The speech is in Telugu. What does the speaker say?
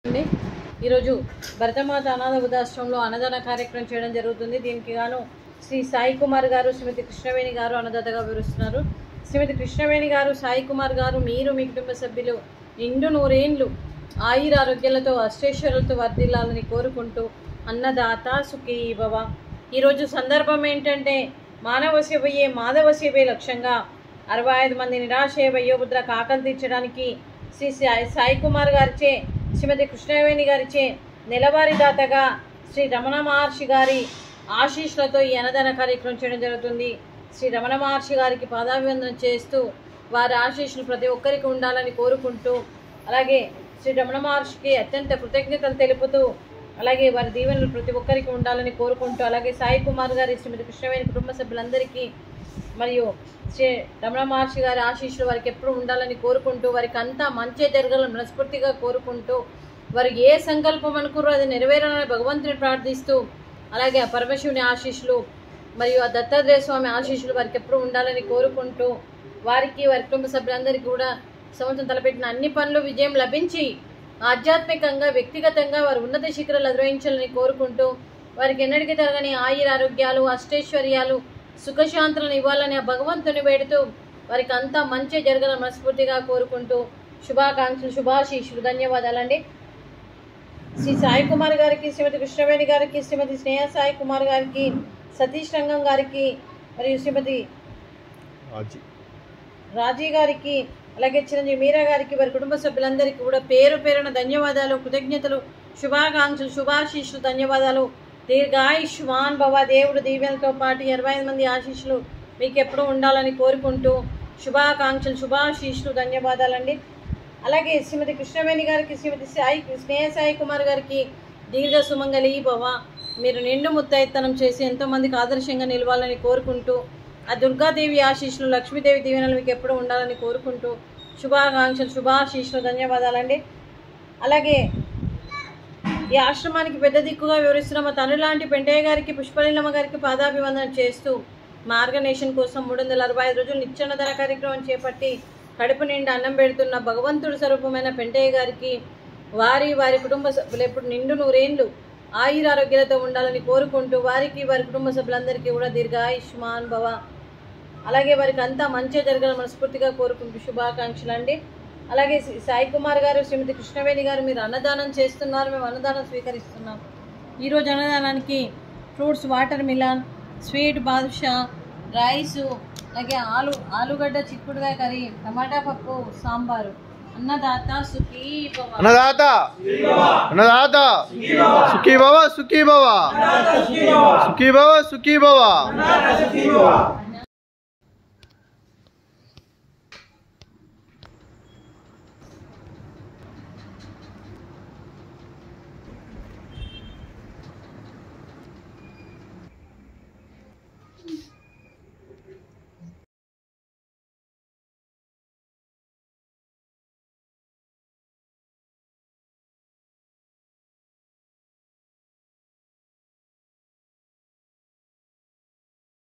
అండి ఈరోజు భరతమాత అనాథ వృద్ధాశ్రమంలో అన్నదాన కార్యక్రమం చేయడం జరుగుతుంది దీనికి గాను శ్రీ సాయి కుమార్ గారు శ్రీమతి కృష్ణవేణి గారు అన్నదాతగా వివరిస్తున్నారు శ్రీమతి కృష్ణవేణి గారు సాయి కుమార్ గారు మీరు మీ కుటుంబ సభ్యులు నిండు నూరేండ్లు ఆయుర ఆరోగ్యాలతో అష్టేశ్వరులతో వర్ధిల్లాలని కోరుకుంటూ అన్నదాత సుఖీ భవ ఈరోజు సందర్భం ఏంటంటే మానవ సేవయే మాధవ సేవే లక్ష్యంగా అరవై ఐదు మంది నిరాశయ వయోభద్రకు ఆకలి తీర్చడానికి శ్రీ సాయి సాయి కుమార్ గారిచే శ్రీమతి కృష్ణవేణి గారిచే నెలవారీ దాతగా శ్రీ రమణ మహర్షి గారి ఆశీస్సులతో ఈ అన్నదాన కార్యక్రమం చేయడం జరుగుతుంది శ్రీ రమణ మహర్షి గారికి పాదాభివందనం చేస్తూ వారి ఆశీస్సులు ప్రతి ఒక్కరికి ఉండాలని కోరుకుంటూ అలాగే శ్రీ రమణ మహర్షికి అత్యంత కృతజ్ఞతలు తెలుపుతూ అలాగే వారి దీవెనలు ప్రతి ఒక్కరికి ఉండాలని కోరుకుంటూ అలాగే సాయి కుమార్ గారి శ్రీమతి కృష్ణవేణి కుటుంబ సభ్యులందరికీ మరియు శ్రీ రమణ మహర్షి గారి ఆశీస్సులు వారికి ఎప్పుడు ఉండాలని కోరుకుంటూ వారికి అంతా మంచి జరగాలని మనస్ఫూర్తిగా కోరుకుంటూ వారు ఏ సంకల్పం అనుకున్నారో అది నెరవేరాలని భగవంతుని ప్రార్థిస్తూ అలాగే ఆ పరమశివుని ఆశీస్సులు మరియు ఆ దత్తాత్రేయ స్వామి ఆశీస్సులు వారికి ఎప్పుడు ఉండాలని కోరుకుంటూ వారికి వారి కుటుంబ సభ్యులందరికీ కూడా సంవత్సరం తలపెట్టిన అన్ని పనులు విజయం లభించి ఆధ్యాత్మికంగా వ్యక్తిగతంగా వారు ఉన్నత శిఖరాలు అధిరోహించాలని కోరుకుంటూ వారికి ఎన్నటికీ తరగని ఆయుర ఆరోగ్యాలు అష్టైశ్వర్యాలు సుఖశాంతులను ఇవ్వాలని ఆ భగవంతుని వేడుతూ వారికి అంతా మంచి జరగాలని మనస్ఫూర్తిగా కోరుకుంటూ శుభాకాంక్షలు శుభాశీషులు ధన్యవాదాలండి శ్రీ సాయి కుమార్ గారికి శ్రీమతి కృష్ణవేణి గారికి శ్రీమతి స్నేహ సాయి కుమార్ గారికి సతీష్ రంగం గారికి మరియు శ్రీమతి రాజీ రాజీ గారికి అలాగే చిరంజీవి మీరా గారికి వారి కుటుంబ సభ్యులందరికీ కూడా పేరు పేరున ధన్యవాదాలు కృతజ్ఞతలు శుభాకాంక్షలు శుభాశీస్సులు ధన్యవాదాలు దీర్ఘాయుష్మాన్ భవ దేవుడు దీవెనతో పాటు ఇరవై ఐదు మంది ఆశీస్సులు మీకు ఎప్పుడూ ఉండాలని కోరుకుంటూ శుభాకాంక్షలు శుభాశీస్సులు ధన్యవాదాలండి అలాగే శ్రీమతి కృష్ణవేణి గారికి శ్రీమతి సాయి స్నేహ సాయి కుమార్ గారికి దీర్ఘ సుమంగళి భవ మీరు నిండు ముత్తైత్తనం చేసి ఎంతోమందికి ఆదర్శంగా నిలవాలని కోరుకుంటూ ఆ దుర్గాదేవి ఆశీస్సులు లక్ష్మీదేవి దీవెనలు మీకు ఎప్పుడు ఉండాలని కోరుకుంటూ శుభాకాంక్షలు శుభాశీస్సులు ధన్యవాదాలండి అలాగే ఈ ఆశ్రమానికి పెద్ద దిక్కుగా వివరిస్తున్న మా తండ్రి లాంటి పెంటయ్య గారికి పుష్పలీలమ్మ గారికి పాదాభివందన చేస్తూ మార్గనేషన్ కోసం మూడు వందల అరవై ఐదు రోజులు నిత్యాన్నదాన కార్యక్రమం చేపట్టి కడుపు నిండా అన్నం పెడుతున్న భగవంతుడి స్వరూపమైన పెంటయ్య గారికి వారి వారి కుటుంబ సభ్యులు ఎప్పుడు నిండు నూరేండ్లు ఆయురారోగ్యాలతో ఉండాలని కోరుకుంటూ వారికి వారి కుటుంబ సభ్యులందరికీ కూడా దీర్ఘాయుష్మాన్ భవ అలాగే వారికి అంతా మంచి జరగాలని మనస్ఫూర్తిగా కోరుకుంటూ శుభాకాంక్షలు అండి అలాగే శ్రీ సాయి కుమార్ గారు శ్రీమతి కృష్ణవేణి గారు మీరు అన్నదానం చేస్తున్నారు మేము అన్నదానం స్వీకరిస్తున్నాం ఈరోజు అన్నదానానికి ఫ్రూట్స్ వాటర్ మిలాన్ స్వీట్ బాదుషా రైసు అలాగే ఆలు ఆలుగడ్డ చిక్కుడుగా కర్రీ టమాటా పప్పు సాంబారు అన్నదాత సుఖీ భవ. అన్నదాత అన్నదాత సుఖీ భవ సుఖీ భవ సుఖీ భవ సుఖీ భవ